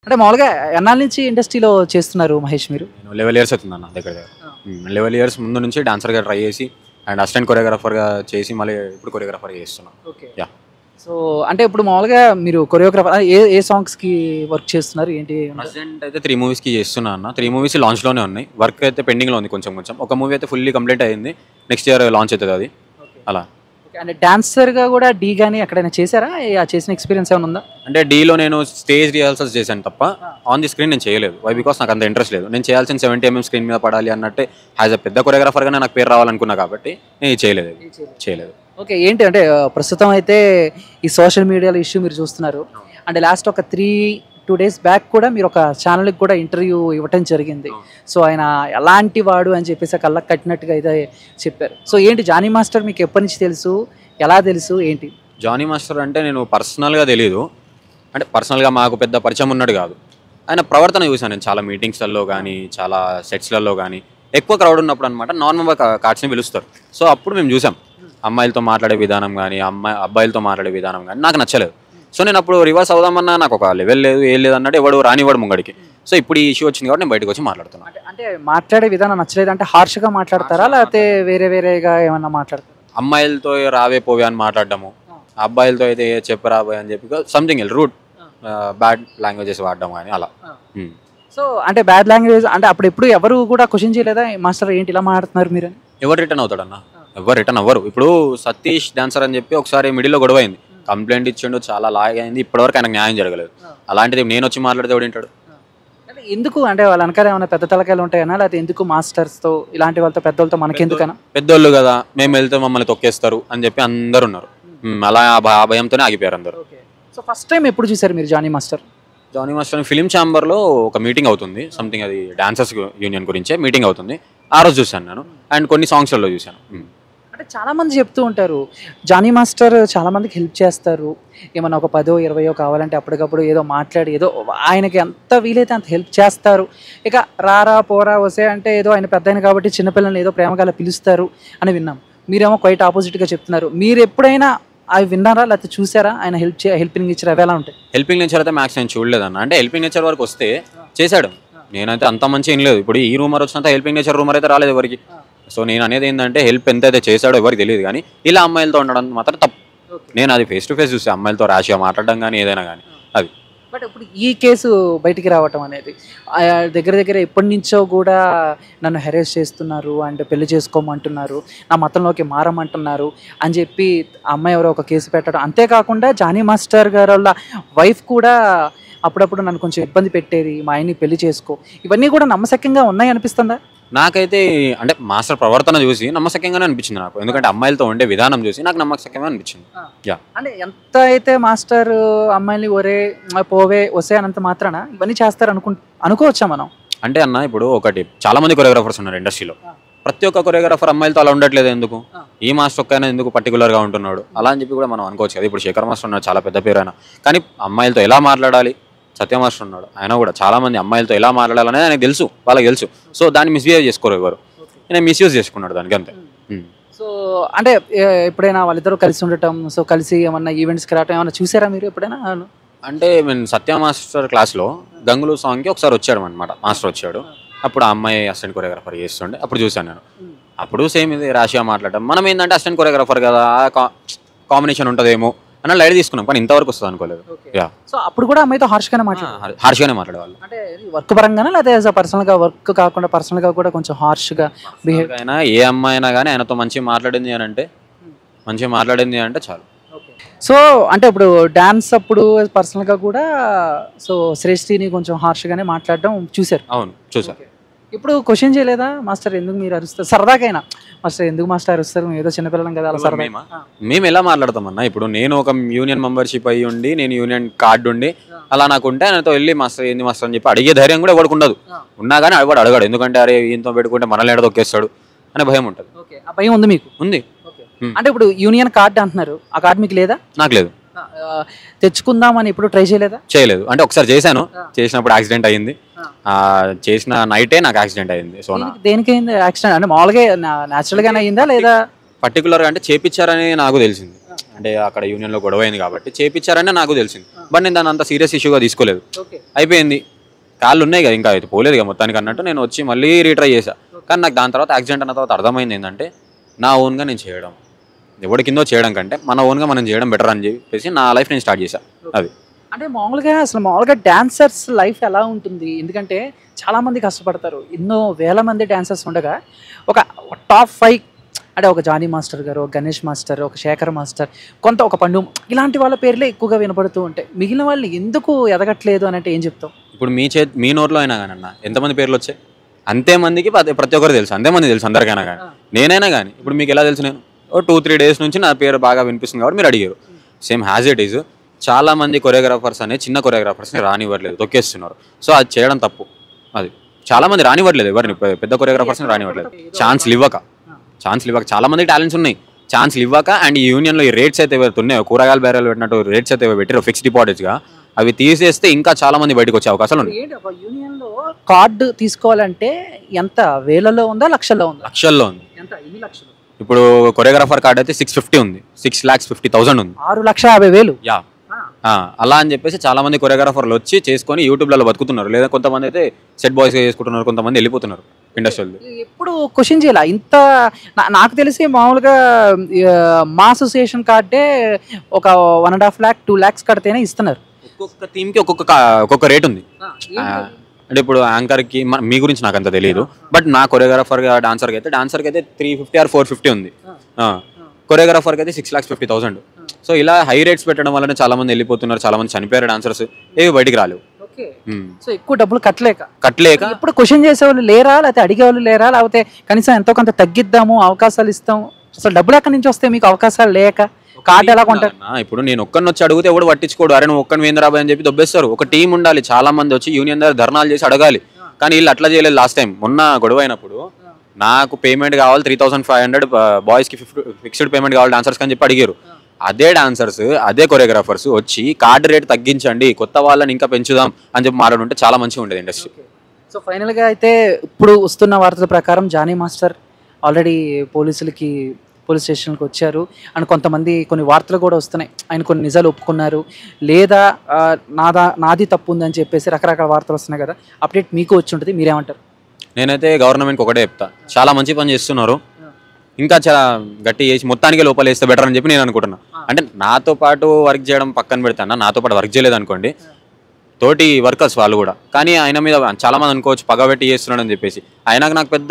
అంటే మామూలుగా ఎన్నాళ్ళ నుంచి ఇండస్ట్రీలో చేస్తున్నారు మహేష్ మీరు నేను లెవెల్ ఇయర్స్ అవుతుంది అన్న దగ్గర దగ్గర లెవెల్ ఇయర్స్ ముందు నుంచి డాన్సర్గా ట్రై చేసి అండ్ అసిస్టెంట్ కొరియోగ్రాఫర్గా చేసి మళ్ళీ ఇప్పుడు కొరియోగ్రాఫర్గా చేస్తున్నాను ఓకే యా సో అంటే ఇప్పుడు మామూలుగా మీరు కొరియోగ్రాఫర్ ఏ ఏ సాంగ్స్కి వర్క్ చేస్తున్నారు ఏంటి ప్రజెంట్ అయితే త్రీ మూవీస్కి చేస్తున్నా అన్న త్రీ మూవీస్ లాంచ్లోనే ఉన్నాయి వర్క్ అయితే పెండింగ్లో ఉంది కొంచెం కొంచెం ఒక మూవీ అయితే ఫుల్లీ కంప్లీట్ అయింది నెక్స్ట్ ఇయర్ లాంచ్ అవుతుంది అది అలా అంటే డాన్సర్గా కూడా డీ కానీ ఎక్కడైనా చేశారా ఆ చేసిన ఎక్స్పీరియన్స్ ఏమైనా ఉందా అంటే డీలో నేను స్టేజ్ రిహార్సల్స్ చేశాను తప్ప ఆన్ ది స్క్రీన్ నేను చేయలేదు వై బికాస్ నాకు అంత ఇంట్రెస్ట్ లేదు నేను చేయాల్సిన సెవెంటీ ఎంఎం స్క్రీన్ మీద పడాలి అన్నట్టే యాజ్ అ పెద్ద కొరియోగ్రాఫర్గా నాకు పేరు రావాలనుకున్నా కాబట్టి నేను ఇది చేయలేదు అది. చేయలేదు ఓకే ఏంటి అంటే ఆ, ప్రస్తుతం అయితే ఈ సోషల్ మీడియాలో ఇష్యూ మీరు చూస్తున్నారు అంటే లాస్ట్ ఒక త్రీ టూ డేస్ బ్యాక్ కూడా మీరు ఒక ఛానల్కి కూడా ఇంటర్వ్యూ ఇవ్వటం జరిగింది సో ఆయన ఎలాంటి వాడు అని చెప్పేసి కళ్ళకి కట్టినట్టుగా అయితే చెప్పారు సో ఏంటి జానీ మాస్టర్ మీకు ఎప్పటి నుంచి తెలుసు ఎలా తెలుసు ఏంటి జానీ మాస్టర్ అంటే నేను పర్సనల్గా తెలియదు అంటే పర్సనల్గా మాకు పెద్ద పరిచయం ఉన్నాడు కాదు ఆయన ప్రవర్తన చూశాను నేను చాలా మీటింగ్స్లలో కానీ చాలా సెట్స్లలో కానీ ఎక్కువ క్రౌడ్ ఉన్నప్పుడు అనమాట నార్మల్గా కార్డ్స్ని పిలుస్తారు సో అప్పుడు మేము చూసాం అమ్మాయిలతో మాట్లాడే విధానం కానీ అమ్మాయి అబ్బాయిలతో మాట్లాడే విధానం కానీ నాకు నచ్చలేదు సో నేను అప్పుడు రివర్స్ అవుదామన్నా నాకు ఒక లెవెల్ లేదు ఏం లేదు అన్నట్టు ఎవడు రానివాడు ముంగడికి సో ఇప్పుడు ఈ ఇష్యూ వచ్చింది కాబట్టి నేను బయటకు వచ్చి మాట్లాడుతున్నాను అంటే అంటే మాట్లాడే విధానం నచ్చలేదు అంటే హార్ష్గా మాట్లాడతారా లేకపోతే వేరే వేరేగా ఏమన్నా మాట్లాడతారా అమ్మాయిలతో రావే పోవే అని మాట్లాడడము అబ్బాయిలతో అయితే ఏ చెప్పరా పోయి అని చెప్పి సంథింగ్ ఎల్ రూట్ బ్యాడ్ లాంగ్వేజెస్ వాడడం కానీ అలా ఉమ్. సో అంటే బ్యాడ్ లాంగ్వేజ్ అంటే అప్పుడు ఎప్పుడు ఎవరు కూడా క్వశ్చన్ చేయలేదా మాస్టర్ ఏంటి ఇలా మాట్లాడుతున్నారు మీరు అని ఎవరు రిటర్న్ అవుతాడన్న ఎవరు రిటర్న్ అవ్వరు ఇప్పుడు సతీష్ డాన్సర్ అని చెప్పి ఒకసారి మిడిల్లో గొడవ అయింది కంప్లైంట్ ఇచ్చిండు చాలా లాగ్ అయింది ఇప్పటివరకు ఆయనకు న్యాయం జరగలేదు అలాంటిది నేను వచ్చి మాట్లాడితే ఎవడు వింటాడు అంటే ఎందుకు అంటే వాళ్ళ వెనకాల ఏమైనా పెద్ద తలకాయలు ఉంటాయనా లేకపోతే ఎందుకు మాస్టర్స్తో ఇలాంటి వాళ్ళతో పెద్దోళ్ళతో మనకెందుకనా పెద్దోళ్ళు కదా మేము వెళ్తే మమ్మల్ని తొక్కేస్తారు అని చెప్పి అందరు ఉన్నారు ఉమ్, అలా ఆ భ- ఆ భయంతోనే ఆగిపోయారు అందరు సో ఫస్ట్ టైం ఎప్పుడు చూసారు మీరు Jani master Jani master film ఛాంబర్లో ఒక మీటింగ్ అవుతుంది సంథింగ్ అది డాన్సర్స్ యూనియన్ గురించే మీటింగ్ అవుతుంది ఆ రోజు చూశాను నేను అండ్ కొన్ని సాంగ్స్లలో చూశాను ఉమ్. అంటే చాలా మంది చెప్తూ ఉంటారు జానీ మాస్టర్ చాలా మందికి హెల్ప్ చేస్తారు ఏమన్నా ఒక పదో ఇరవయో కావాలంటే అప్పటికప్పుడు ఏదో మాట్లాడి ఏదో ఆయనకి ఎంత వీలైతే అంత హెల్ప్ చేస్తారు ఇక రారా పోరా వసే అంటే ఏదో ఆయన పెద్ద ఆయన కాబట్టి చిన్నపిల్లల్ని ఏదో ప్రేమగా పిలుస్తారు అని విన్నాం మీరేమో క్వైట్ ఆపోజిట్గా చెప్తున్నారు మీరు ఎప్పుడైనా అవి విన్నారా లేకపోతే చూసారా ఆయన హెల్ప్ చే హెల్పింగ్ ఇచ్చారు అవి ఎలా ఉంటాయి హెల్పింగ్ నేచర్ అయితే మ్యాక్స్ నేను చూడలేదన్న అంటే హెల్పింగ్ నేచర్ వరకు వస్తే చేశాడు నేనైతే అంత మంచి ఏం లేదు ఇప్పుడు ఈ రూమర్ వచ్చినంత హెల్పింగ్ నేచర్ రూమర్ అయితే రాలేదు ఎవరికి సో నేను అనేది ఏంటంటే హెల్ప్ ఎంత అయితే చేశాడో ఎవరికి తెలియదు కానీ ఇలా అమ్మాయిలతో ఉండడం మాత్రం తప్పు నేను అది ఫేస్ టు ఫేస్ చూసి అమ్మాయిలతో ర్యాష్గా మాట్లాడడం కానీ ఏదైనా కానీ అది బట్ ఇప్పుడు ఈ కేసు బయటికి రావటం అనేది ఆ దగ్గర దగ్గర ఎప్పటి నుంచో కూడా నన్ను హెరేస్ చేస్తున్నారు అండ్ పెళ్లి చేసుకోమంటున్నారు నా మతంలోకి మారమంటున్నారు అని చెప్పి ఆ అమ్మాయి ఎవరో ఒక కేసు పెట్టడం అంతేకాకుండా జానీ మాస్టర్ గారు వాళ్ళ వైఫ్ కూడా అప్పుడప్పుడు నన్ను కొంచెం ఇబ్బంది పెట్టేది మా ఆయన్ని పెళ్లి చేసుకో ఇవన్నీ కూడా నమ్మశక్యంగా ఉన్నాయి అనిపిస్తుందా నాకైతే అంటే మాస్టర్ ప్రవర్తన చూసి నమ్మశక్యంగానే అనిపించింది నాకు ఎందుకంటే అమ్మాయిలతో ఉండే విధానం చూసి నాకు నమ్మశక్యంగా అనిపించింది యా అంటే ఎంత అయితే మాస్టర్ అమ్మాయిని ఒరే పోవే వసే అనంత మాత్రాన ఇవన్నీ చేస్తారు అనుకు అనుకోవచ్చా మనం అంటే అన్న ఇప్పుడు ఒకటి చాలా మంది కొరియోగ్రాఫర్స్ ఉన్నారు ఇండస్ట్రీలో ప్రతి ఒక్క కొరియోగ్రాఫర్ అమ్మాయిలతో అలా ఉండట్లేదు ఎందుకు ఈ మాస్టర్ ఒక్కైనా ఎందుకు particular గా ఉంటున్నాడు అలా అని చెప్పి కూడా మనం అనుకోవచ్చు కదా ఇప్పుడు శేఖర్ మాస్టర్ ఉన్నాడు చాలా పెద్ద పేరు ఆయన కానీ అమ్మాయిలతో ఎలా మాట్లాడాలి సత్య మాస్టర్ ఉన్నాడు ఆయన కూడా చాలా మంది అమ్మాయిలతో ఎలా మాట్లాడాలనేది ఆయనకు తెలుసు వాళ్ళకి తెలుసు సో దాన్ని మిస్బిహేవ్ చేసుకోరు ఎవరు ఆయన మిస్యూజ్ చేసుకున్నాడు దానికి అంతే ఉమ్. సో అంటే ఏ- ఎప్పుడైనా వాళ్ళిద్దరూ కలిసి ఉండటం సో కలిసి ఏమన్నా ఈవెంట్స్కి రావటం ఏమన్నా చూసారా మీరు ఎప్పుడైనా అంటే నేను సత్య మాస్టర్ క్లాస్లో గంగులు సాంగ్కి ఒకసారి వచ్చాడు అనమాట మాస్టర్ వచ్చాడు అప్పుడు ఆ అమ్మాయి అసిస్టెంట్ కొరియోగ్రాఫర్ చేస్తుండే అప్పుడు చూశాను నేను అప్పుడు సేమ్ ఇది రాషియా మాట్లాడటం మనం ఏంటంటే అసిస్టెంట్ కొరియోగ్రాఫర్ కదా కాంబినేషన్ ఉంటుందేమో అని లైట్ తీసుకున్నాం కానీ ఇంతవరకు వస్తుంది అనుకోలేదు యా సో అప్పుడు కూడా అమ్మాయితో హార్ష్గానే మాట్లాడారు హార్ష్గానే మాట్లాడేవాళ్ళు అంటే వర్క్ పరంగానా లేదా పర్సనల్గా వర్క్ కాకుండా పర్సనల్గా కూడా కొంచెం హార్ష్గా బిహేవ్ అయినా ఏ అమ్మాయి అయినా కానీ ఆయనతో మంచిగా మాట్లాడింది అని అంటే మంచిగా మాట్లాడింది అంటే చాలు సో అంటే ఇప్పుడు డాన్స్ అప్పుడు పర్సనల్గా కూడా సో శ్రేష్ఠిని కొంచెం హార్ష్గానే మాట్లాడడం చూశారు అవును చూసా ఇప్పుడు క్వశ్చన్ చేయలేదా మాస్టర్ ఎందుకు మీరు అరుస్తారు సరదాకైనా మాస్టర్ ఎందుకు మాస్టర్ అరుస్తారు మేము ఏదో చిన్నపిల్లలం కదా అలా సరదా మేమా? మేము ఎలా మాట్లాడతామన్నా ఇప్పుడు నేను ఒక యూనియన్ మెంబర్షిప్ అయ్యి ఉండి నేను యూనియన్ కార్డు ఉండి అలా నాకు ఉంటే ఆయనతో వెళ్ళి మాస్టర్ ఏంది మాస్టర్ అని చెప్పి అడిగే ధైర్యం కూడా ఎవరికి ఉండదు ఉన్నా కానీ అడగడు అడగాడు ఎందుకంటే అరే ఈయనతో పెట్టుకుంటే మనల్ని ఎడ తొక్కేస్తాడు అనే భయం ఉంటుంది ఓకే ఆ భయం ఉంది మీకు ఉంది Hmm. అంటే ఇప్పుడు యూనియన్ కార్డ్ అంటున్నారు ఆ కార్డ్ మీకు లేదా నాకు లేదు ఆ, తెచ్చుకుందామని ఎప్పుడు ట్రై చేయలేదా చేయలేదు అంటే ఒకసారి చేశాను చేసినప్పుడు యాక్సిడెంట్ అయ్యింది ఆ, చేసిన నైటే నాకు యాక్సిడెంట్ అయింది సో నా దేనికి- దేనికైంది యాక్సిడెంట్ అంటే మామూలుగా న్యాచురల్ గానే అయిందా లేదా పర్టికులర్గా అంటే చేపించారని నాకు తెలిసింది అంటే అక్కడ యూనియన్లో గొడవ అయింది కాబట్టి చేపించారని నాకు తెలిసింది బట్ నేను దాన్ని అంత సీరియస్ ఇష్యూగా తీసుకోలేదు ఓకే అయిపోయింది కాళ్ళు ఉన్నాయి కదా ఇంకా అయితే పోలేదు ఇక మొత్తానికి అన్నట్టు నేను వచ్చి మళ్ళీ రీట్రై చేశా కానీ నాకు దాని తర్వాత యాక్సిడెంట్ అన్న తర్వాత అర్థమైంది ఏంటంటే నా ఓన్గా నేను చేయడం ఎవరి కిందో చేయడం కంటే మన ఓన్గా మనం చేయడం బెటర్ అని చెప్పేసి నా లైఫ్ నేను స్టార్ట్ చేశా అది అంటే మామూలుగా అసలు మామూలుగా డాన్సర్స్ లైఫ్ ఎలా ఉంటుంది ఎందుకంటే చాలా మంది కష్టపడతారు ఎన్నో వేల మంది డాన్సర్స్ ఉండగా ఒక టాప్ ఫైవ్ అంటే ఒక జానీ మాస్టర్ గారు ఒక గణేష్ మాస్టర్ ఒక శేఖర్ మాస్టర్ కొంత ఒక పండు ఇలాంటి వాళ్ళ పేర్లే ఎక్కువగా వినపడుతూ ఉంటాయి మిగిలిన వాళ్ళు ఎందుకు ఎదగట్లేదు అని అంటే ఏం చెప్తాం ఇప్పుడు మీ చే మీ నోట్లో అయినా కానీ అన్న ఎంతమంది పేర్లు వచ్చాయి అంతే మందికి ప్రతి ప్రతి ఒక్కరు తెలుసు అంతే మంది తెలుసు అందరికైనా కానీ నేనైనా కానీ ఇప్పుడు మీకు ఎలా తెలుసు నేను ఓ టూ త్రీ డేస్ నుంచి నా పేరు బాగా వినిపిస్తుంది కాబట్టి మీరు అడిగారు సేమ్ హ్యాజ్ ఇట్ ఈజ్ చాలా మంది కొరియోగ్రాఫర్స్ అనే చిన్న కొరియోగ్రాఫర్స్ని రానివ్వట్లేదు తొక్కేస్తున్నారు సో అది చేయడం తప్పు అది చాలా మంది రానివ్వట్లేదు ఎవరిని పె- పెద్ద కొరియోగ్రాఫర్స్ని రానివ్వట్లేదు ఛాన్స్లు ఇవ్వక ఛాన్స్లు ఇవ్వక చాలా మంది టాలెంట్స్ ఉన్నాయి ఛాన్స్లు ఇవ్వక అండ్ ఈ యూనియన్లో ఈ రేట్స్ అయితే ఏవైతే ఉన్నాయో కూరగాయల బేరాలు పెట్టినట్టు రేట్స్ అయితే పెట్టారో ఫిక్స్డ్ డిపాజిట్స్గా అవి తీసేస్తే ఇంకా చాలా మంది బయటకు వచ్చే అవకాశాలు ఉన్నాయి ఏంటి ఒక యూనియన్లో కార్డు తీసుకోవాలంటే ఎంత వేలలో ఉందా లక్షల్లో ఉందా లక్షల్లో ఉంది ఎంత ఎన్ని లక్షలు ఇప్పుడు కొరియోగ్రాఫర్ కార్డ్ అయితే సిక్స్ ఫిఫ్టీ ఉంది సిక్స్ ల్యాక్స్ ఫిఫ్టీ థౌసండ్ ఉంది ఆరు లక్ష యాభై వేలు యా ఆ, అలా అని చెప్పేసి చాలా మంది కొరియోగ్రాఫర్లు వచ్చి చేసుకొని యూట్యూబ్లలో బతుకుతున్నారు లేదా కొంతమంది అయితే సెట్ బాయ్స్ చేసుకుంటున్నారు కొంతమంది వెళ్ళిపోతున్నారు ఇండస్ట్రీలో ఎప్పుడు క్వశ్చన్ చేయాల ఇంత నా- నాకు తెలిసి మామూలుగా ఆ, మా అసోసియేషన్ కార్డే ఒక one and half lakh two lakhs కడితేనే ఇస్తున్నారు ఒక్కొక్క టీంకి ఒక్కొక్క కా- ఒక్కొక్క రేట్ ఉంది ఆ, అంటే ఇప్పుడు యాంకర్కి మన- మీ గురించి నాకు అంత తెలియదు బట్ నా కొరియోగ్రాఫర్గా డాన్సర్కి అయితే డాన్సర్కి అయితే three fifty or four fifty ఉంది కొరియోగ్రాఫర్కి అయితే six lakhs fifty thousand so ఇలా హై రేట్స్ పెట్టడం వల్లనే చాలా మంది వెళ్ళిపోతున్నారు చాలా మంది చనిపోయారు డాన్సర్స్ ఏవి బయటికి రాలేవు ఓకే ఉమ్. సో ఎక్కువ డబ్బులు కట్టలేక కట్టలేక ఇప్పుడు క్వశ్చన్ చేసేవాళ్ళు లేరా లేకపోతే అడిగేవాళ్ళు లేరా లేకపోతే కనీసం ఎంతో కొంత తగ్గిద్దాము అవకాశాలు ఇస్తాం అసలు డబ్బులు ఎక్కడి నుంచి వస్తాయి మీకు అవకాశాలు లేక కార్డు ఎలా కొంటారు అన్న, ఇప్పుడు నేను ఒక్కడిని వచ్చి అడిగితే ఎవడు పట్టించుకోడు అరే నువ్వు ఒక్కని వేంద్రాబాయ్ అని చెప్పి దొబ్బేస్తారు ఒక టీం ఉండాలి చాలా మంది వచ్చి యూనియన్ దగ్గర ధర్నాలు చేసి అడగాలి కానీ వీళ్ళు అట్లా చేయలేదు లాస్ట్ టైం మొన్న గొడవ అయినప్పుడు నాకు పేమెంట్ కావాలి త్రీ థౌసండ్ ఫైవ్ హండ్రెడ్ బాయ్స్కి ఫిఫ్టీ ఫిక్స్డ్ పేమెంట్ కావాలి డాన్సర్స్ అని చెప్పి అడిగారు అదే డాన్సర్స్ అదే కొరియోగ్రాఫర్స్ వచ్చి కార్డు రేట్ తగ్గించండి కొత్త వాళ్ళని ఇంకా పెంచుదాం అని చెప్పి మాట్లాడుంటే చాలా మంచిగా ఉండేది ఇండస్ట్రీ సో ఫైనల్గా అయితే ఇప్పుడు వస్తున్న వార్తల ప్రకారం జానీ మాస్టర్ ఆల్రెడీ పోలీసులకి పోలీస్ స్టేషన్కి వచ్చారు అండ్ కొంతమంది కొన్ని వార్తలు కూడా వస్తున్నాయి ఆయన కొన్ని నిజాలు ఒప్పుకున్నారు లేదా ఆ, నాదా నాది తప్పు ఉందని చెప్పేసి రకరకాల వార్తలు వస్తున్నాయి కదా అప్డేట్ మీకు వచ్చి ఉంటుంది మీరేమంటారు నేనైతే గవర్నమెంట్కి ఒకటే చెప్తా చాలా మంచి పని చేస్తున్నారు ఇంకా చాలా గట్టి చేసి మొత్తానికి లోపల వేస్తే బెటర్ అని చెప్పి నేను అనుకుంటున్నా అంటే నాతో పాటు వర్క్ చేయడం పక్కన పెడతాను నాతో పాటు వర్క్ చేయలేదు అనుకోండి తోటి వర్కర్స్ వాళ్ళు కూడా కానీ ఆయన మీద చాలా మంది అనుకోవచ్చు పగబెట్టి చేస్తున్నాడు అని చెప్పేసి ఆయనకు నాకు పెద్ద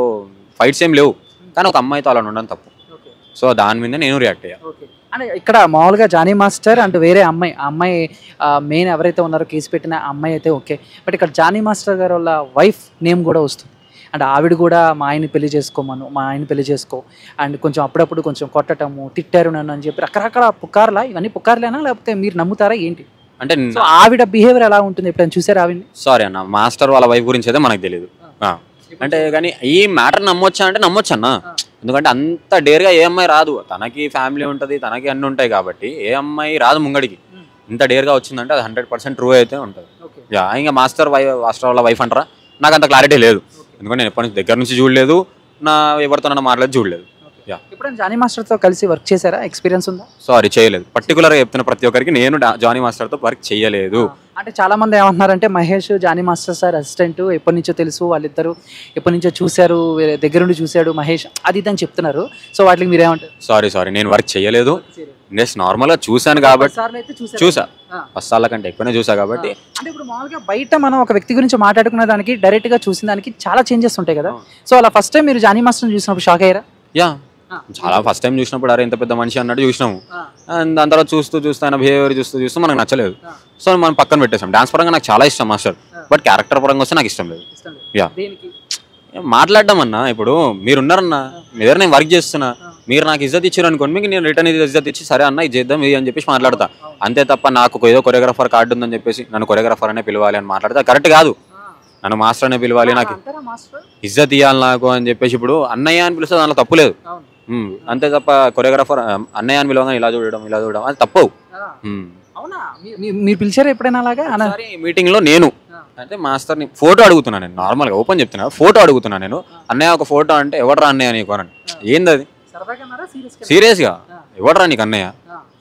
ఫైట్స్ ఏం లేవు కానీ ఒక అమ్మాయితో అలా ఉండడం తప్పు సో దాని మీద నేను రియాక్ట్ అయ్యా ఓకే అంటే ఇక్కడ మామూలుగా జానీ మాస్టర్ అండ్ వేరే అమ్మాయి ఆ అమ్మాయి మెయిన్ ఎవరైతే ఉన్నారో కేసు పెట్టిన ఆ అమ్మాయి అయితే ఓకే బట్ ఇక్కడ జానీ మాస్టర్ గారు వాళ్ళ వైఫ్ నేమ్ కూడా వస్తుంది అండ్ ఆవిడ కూడా మా ఆయన్ని పెళ్లి చేసుకోమను మా ఆయన పెళ్లి చేసుకో అండ్ కొంచెం అప్పుడప్పుడు కొంచెం కొట్టటము తిట్టారు నన్ను అని చెప్పి రకరకాల పుకార్లా ఇవన్నీ పుకార్లేనా లేకపోతే మీరు నమ్ముతారా ఏంటి అంటే సో ఆవిడ బిహేవియర్ ఎలా ఉంటుంది ఎప్పుడైనా చూసారు ఆవిడ్ని సారీ అన్న మాస్టర్ వాళ్ళ వైఫ్ గురించి అయితే మనకు తెలియదు ఆ. అంటే కానీ ఈ మ్యాటర్ నమ్మొచ్చా అంటే నమ్మొచ్చు అన్న ఎందుకంటే అంత డేర్గా ఏ అమ్మాయి రాదు తనకి ఫ్యామిలీ ఉంటుంది తనకి అన్ని ఉంటాయి కాబట్టి ఏ అమ్మాయి రాదు ముంగడికి ఇంత డేర్గా వచ్చిందంటే అది హండ్రెడ్ పర్సెంట్ ట్రూ అయితే ఉంటుంది యా ఇంకా మాస్టర్ వైఫ్ మాస్టర్ వాళ్ళ వైఫ్ అంటారా నాకు అంత క్లారిటీ లేదు ఎందుకంటే నేను ఎప్పటి నుంచి దగ్గర నుంచి చూడలేదు నా ఎవరితో మాట్లాడి చూడలేదు యా ఎప్పుడైనా జానీ మాస్టర్తో కలిసి వర్క్ చేశారా ఎక్స్పీరియన్స్ ఉందా సారీ చేయలేదు పర్టికులర్గా చెప్తున్న ప్రతి ఒక్కరికి నేను డా- జానీ మాస్టర్తో వర్క్ చేయలేదు అంటే చాలా మంది ఏమంటున్నారంటే Mahesh Jani master sir assistant ఎప్పటి నుంచో తెలుసు వాళ్ళిద్దరు ఎప్పటి నుంచో చూశారు వేరే దగ్గర నుండి చూశాడు మహేష్ అది ఇది అని చెప్తున్నారు సో వాటికి మీరేమంటారు సారీ సారీ నేను వర్క్ చేయలేదు జస్ట్ నార్మల్గా చూశాను కాబట్టి సార్లు అయితే చూశారు. చూసా ఆ. ఫస్ట్ సార్ల కంటే ఎక్కువనే చూసా కాబట్టి అంటే ఇప్పుడు మామూలుగా బయట మనం ఒక వ్యక్తి గురించి మాట్లాడుకునే దానికి డైరెక్ట్ గా చూసిన దానికి చాలా చేంజెస్ ఉంటాయి కదా సో అలా ఫస్ట్ టైం మీరు జానీ మాస్టర్ చూసినప్పుడు షాక్ అయ్యారా యా చాలా ఫస్ట్ టైం చూసినప్పుడు అరే ఇంత పెద్ద మనిషి అన్నట్టు చూసినాము అండ్ దాని తర్వాత చూస్తూ చూస్తూ ఆయన బిహేవియర్ చూస్తూ చూస్తూ మనకు నచ్చలేదు సో మనం పక్కన పెట్టేసాం డాన్స్ పరంగా నాకు చాలా ఇష్టం మాస్టర్ బట్ క్యారెక్టర్ పరంగా వస్తే నాకు ఇష్టం లేదు యా దేనికి మాట్లాడడం అన్న ఇప్పుడు మీరున్నారన్న మీ దగ్గర నేను వర్క్ చేస్తున్నా మీరు నాకు ఇజ్జత్ ఇచ్చారు అనుకోండి మీకు నేను రిటర్న్ ఇది ఇజ్జత్ ఇచ్చి సరే అన్న ఇది చేద్దాం ఇది అని చెప్పేసి మాట్లాడతా అంతే తప్ప నాకు ఒక ఏదో కొరియోగ్రాఫర్ కార్డు ఉందని చెప్పేసి నన్ను కొరియోగ్రాఫర్ అనే పిలవాలి అని మాట్లాడితే కరెక్ట్ కాదు నన్ను మాస్టర్ అనే పిలవాలి నాకు అంటారా మాస్టర్ ఇజ్జత్ ఇవ్వాలి నాకు అని చెప్పేసి ఇప్పుడు అన్నయ్య అని పిలిస్తే దాంట్లో తప్పు లేదు అవును ఉమ్, అంతే తప్ప కొరియోగ్రాఫర్ అన్నయ్య అని పిలవగానే ఇలా చూడడం ఇలా చూడడం అది తప్పు ఆ, అవునా మీ- మీ- మీరు పిలిచారా ఎప్పుడైనా అలాగా అన మీటింగ్ లో నేను అంటే మాస్టర్ని ఫోటో అడుగుతున్నా నేను నార్మల్గా ఓపెన్ చెప్తున్నా ఫోటో అడుగుతున్నా నేను అన్నయ్య ఒక ఫోటో అంటే ఎవడరా అన్నయ్య నీకు అని ఏంది అది సరదాగా సీరియస్ సీరియస్గా ఎవడరా నీకు అన్నయ్య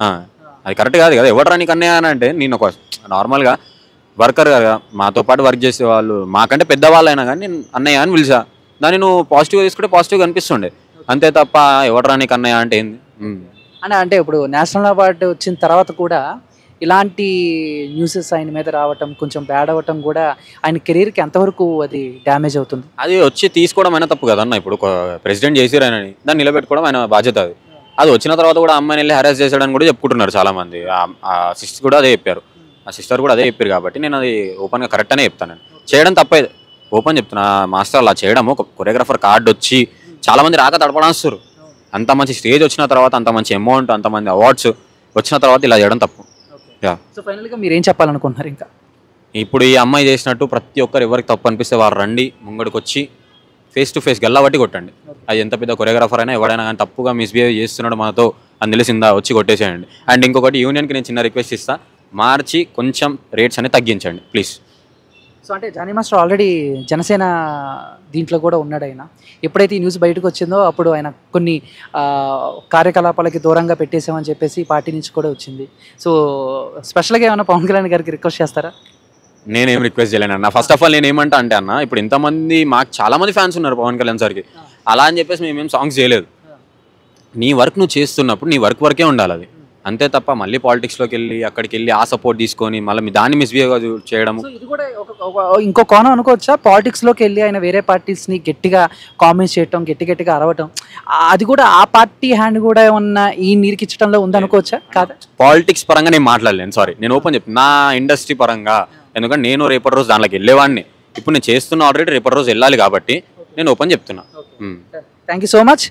ఆ, అది కరెక్ట్ కాదు కదా ఎవరు నీకు అన్నయ్య అని అంటే నేను ఒక నార్మల్గా వర్కర్ కదా మాతో పాటు వర్క్ చేసే వాళ్ళు మాకంటే పెద్దవాళ్ళు అయినా కానీ నేను అన్నయ్య అని పిలిచా దాన్ని నువ్వు పాజిటివ్గా తీసుకుంటే పాజిటివ్గా అనిపిస్తుండే అంతే తప్ప ఎవడరా నీకు అన్నయ్య అంటే ఏంది ఉమ్. అంటే అంటే ఇప్పుడు నేషనల్ అవార్డు వచ్చిన తర్వాత కూడా ఇలాంటి న్యూసెస్ ఆయన మీద రావటం కొంచెం బ్యాడ్ అవ్వటం కూడా ఆయన కెరీర్కి ఎంతవరకు అది డ్యామేజ్ అవుతుంది అది వచ్చి తీసుకోవడం అయినా తప్పు కదన్న ఇప్పుడు ప్రెసిడెంట్ చేసిరు ఆయనని దాన్ని నిలబెట్టుకోవడం ఆయన బాధ్యత అది అది వచ్చిన తర్వాత కూడా అమ్మాయిని వెళ్ళి హెరాస్ చేశాడని కూడా చెప్పుకుంటున్నారు చాలా మంది ఆ- ఆ సిస్టర్ కూడా అదే చెప్పారు ఆ సిస్టర్ కూడా అదే చెప్పారు కాబట్టి నేను అది ఓపెన్గా కరెక్ట్ అనే చెప్తాను నేను చేయడం తప్పే ఓపెన్ చెప్తున్నా మాస్టర్ అలా చేయడం ఒక కొరియోగ్రాఫర్ కార్డు వచ్చి చాలా మంది రాక తడపడాస్తారు అంత మంచి స్టేజ్ వచ్చిన తర్వాత అంత మంచి అమౌంట్ అంత మంది అవార్డ్స్ వచ్చిన తర్వాత ఇలా చేయడం తప్పు యా సో ఫైనల్గా మీరు ఏం చెప్పాలనుకుంటున్నారు ఇంకా ఇప్పుడు ఈ అమ్మాయి చేసినట్టు ప్రతి ఒక్కరు ఎవరికి తప్పు అనిపిస్తే వారు రండి ముంగడికి వచ్చి ఫేస్ టు ఫేస్ గల్లబట్టి కొట్టండి అది ఎంత పెద్ద కొరియోగ్రాఫర్ అయినా ఎవడైనా కానీ తప్పుగా మిస్బిహేవ్ చేస్తున్నాడు మనతో అని తెలిసిందా వచ్చి కొట్టేసేయండి అండ్ ఇంకొకటి యూనియన్కి నేను చిన్న రిక్వెస్ట్ ఇస్తా మార్చి కొంచెం రేట్స్ అనేది తగ్గించండి ప్లీజ్ సో అంటే జానీ మాస్టర్ ఆల్రెడీ జనసేన దీంట్లో కూడా ఉన్నాడు ఆయన ఎప్పుడైతే ఈ న్యూస్ బయటకు వచ్చిందో అప్పుడు ఆయన కొన్ని ఆ, కార్యకలాపాలకి దూరంగా పెట్టేసామని చెప్పేసి పార్టీ నుంచి కూడా వచ్చింది సో స్పెషల్గా ఏమైనా పవన్ కళ్యాణ్ గారికి రిక్వెస్ట్ చేస్తారా నేనేం రిక్వెస్ట్ చేయలేను అన్న ఫస్ట్ ఆఫ్ ఆల్ నేను ఏమంటా అంటే అన్న ఇప్పుడు ఇంతమంది మాకు చాలా మంది ఫ్యాన్స్ ఉన్నారు పవన్ కళ్యాణ్ సార్కి అలా అని చెప్పేసి మేమేం సాంగ్స్ చేయలేదు నీ వర్క్ నువ్వు చేస్తున్నప్పుడు నీ వర్క్ వరకే ఉండాలి అది అంతే తప్ప మళ్ళీ పాలిటిక్స్లోకి వెళ్ళి అక్కడికి వెళ్ళి ఆ సపోర్ట్ తీసుకొని మళ్ళీ మీ దాన్ని మిస్బిహేవ్ చేయడం సో ఇది కూడా ఒక ఒక- ఇంకో కోణం అనుకోవచ్చా పాలిటిక్స్లోకి వెళ్ళి ఆయన వేరే పార్టీస్ని గట్టిగా కామెంట్స్ చేయటం గట్టి గట్టిగా అరవటం ఆ- అది కూడా ఆ పార్టీ హ్యాండ్ కూడా ఏమన్నా ఈ నీరికిచ్చడంలో ఉందనుకోవచ్చా కాదా పాలిటిక్స్ పరంగా నేను మాట్లాడలేను సారీ నేను ఓపెన్ చెప్తాను నా ఇండస్ట్రీ పరంగా ఎందుకంటే నేను రేపటి రోజు దాంట్లోకి వెళ్ళేవాడిని ఇప్పుడు నేను చేస్తున్న ఆల్రెడీ రేపటి రోజు వెళ్ళాలి కాబట్టి నేను ఓపెన్ చెప్తున్నా um. Thank you so much